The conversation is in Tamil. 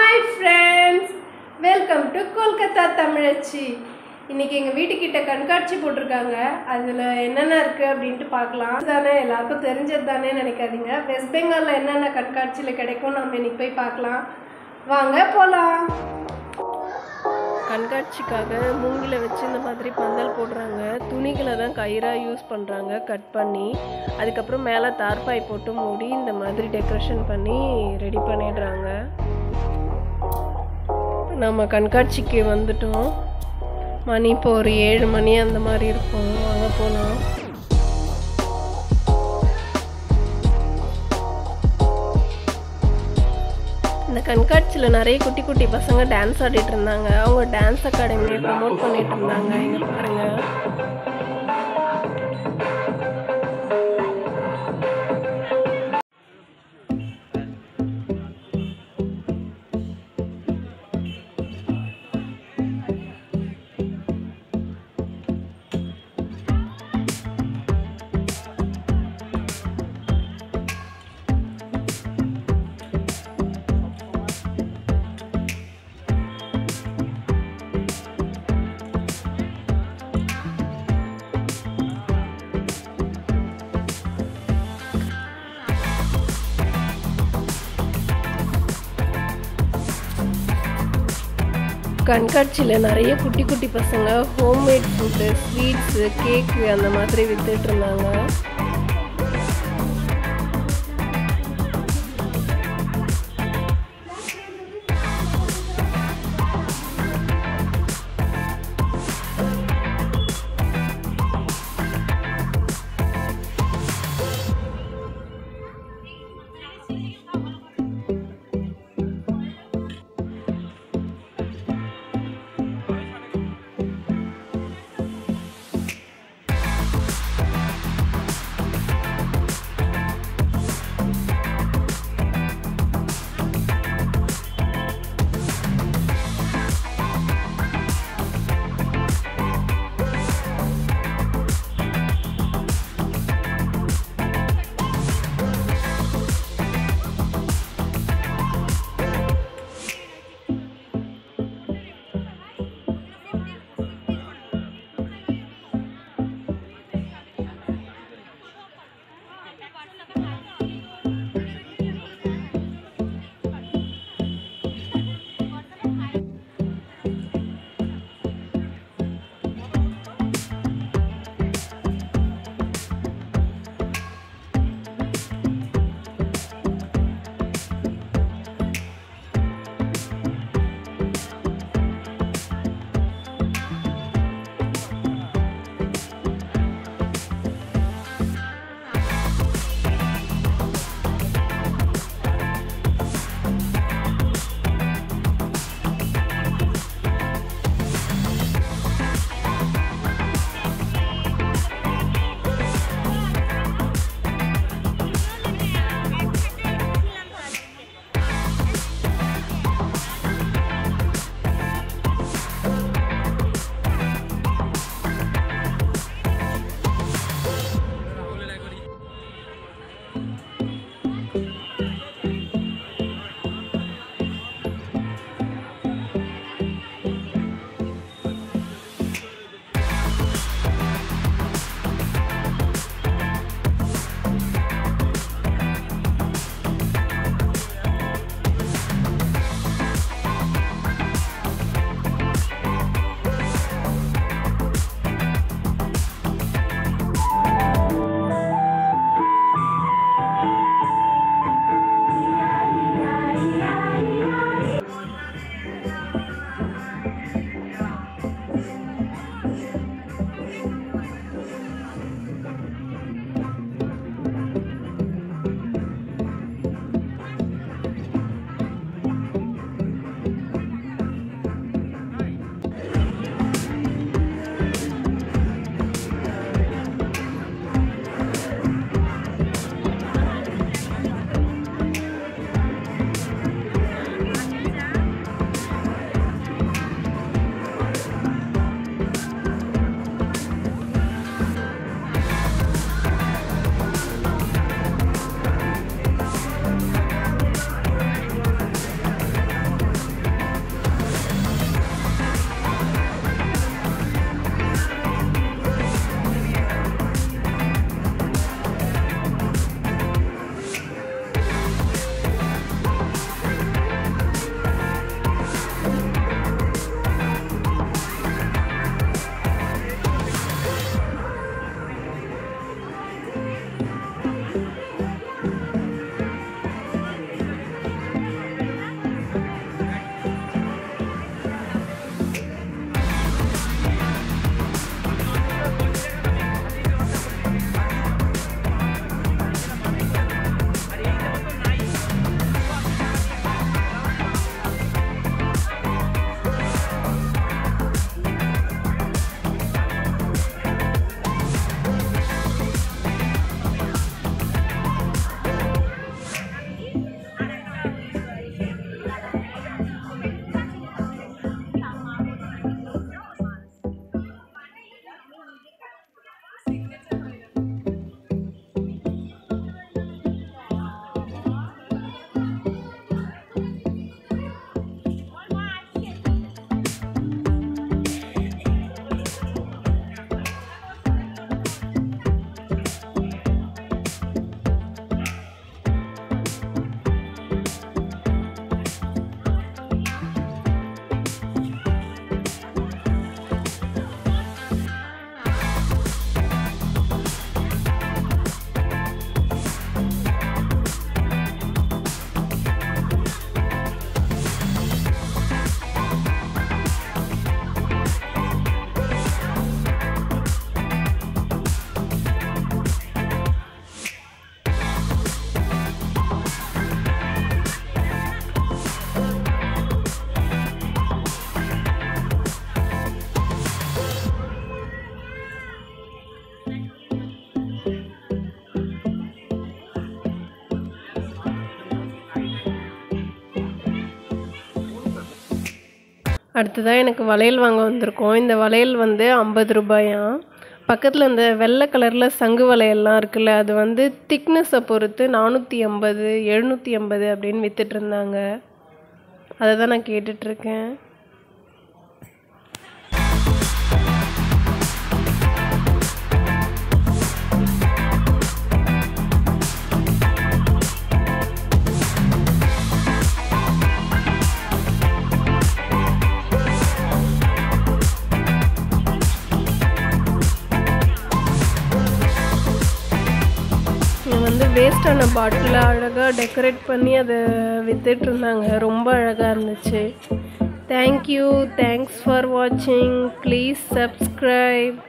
hi friends welcome to Kolkata Tamizhachi இன்னைக்கு எங்கள் வீட்டுக்கிட்ட கண்காட்சி போட்டிருக்காங்க அதில் என்னென்ன இருக்குது அப்படின்ட்டு பார்க்கலாம் தானே எல்லாருக்கும் தெரிஞ்சது தானே நினைக்காதீங்க வெஸ்ட் பெங்காலில் என்னென்ன கண்காட்சியில் கிடைக்கும் நம்ம இன்னைக்கு போய் பார்க்கலாம் வாங்க போகலாம் கண்காட்சிக்காக மூங்கில வச்சு இந்த மாதிரி பந்தல் போடுறாங்க துணிகளை தான் கயிறாக யூஸ் பண்ணுறாங்க கட் பண்ணி அதுக்கப்புறம் மேலே தார்பாய் போட்டு மூடி இந்த மாதிரி டெக்கரேஷன் பண்ணி ரெடி பண்ணிடுறாங்க நம்ம கண்காட்சிக்கு வந்துட்டோம் மணி இப்போ ஒரு ஏழு மணி அந்த மாதிரி இருக்கும் வாங்க போகலாம் இந்த கண்காட்சியில் நிறைய குட்டி குட்டி பசங்க டான்ஸ் ஆடிட்டு இருந்தாங்க அவங்க டான்ஸ் அகாடமியை ப்ரமோட் பண்ணிட்டு இருந்தாங்க இங்க பாருங்க கண்காட்சியில் நிறைய குட்டி குட்டி பசங்க ஹோம்மேட் ஃபுட்டு ஸ்வீட்ஸு கேக்கு அந்த மாதிரி வித்துட்டு இருந்தாங்க அடுத்ததாக எனக்கு வளையல் வாங்க வந்திருக்கோம் இந்த வளையல் வந்து ஐம்பது ரூபாயாம் பக்கத்தில் இந்த வெள்ளை கலரில் சங்கு வளையல்லாம் இருக்குல்ல அது வந்து திக்னஸை பொறுத்து நானூற்றி ஐம்பது எழுநூற்றி ஐம்பது அப்படின்னு வித்துட்டு இருந்தாங்க அதை தான் நான் கேட்டுட்ருக்கேன் இங்கே வந்து வேஸ்டான பாட்டிலை அழகாக டெக்கரேட் பண்ணி அதை வித்துட்டு இருந்தாங்க ரொம்ப அழகாக இருந்துச்சு தேங்க்யூ தேங்க்ஸ் ஃபார் வாட்சிங் ப்ளீஸ் சப்ஸ்கிரைப்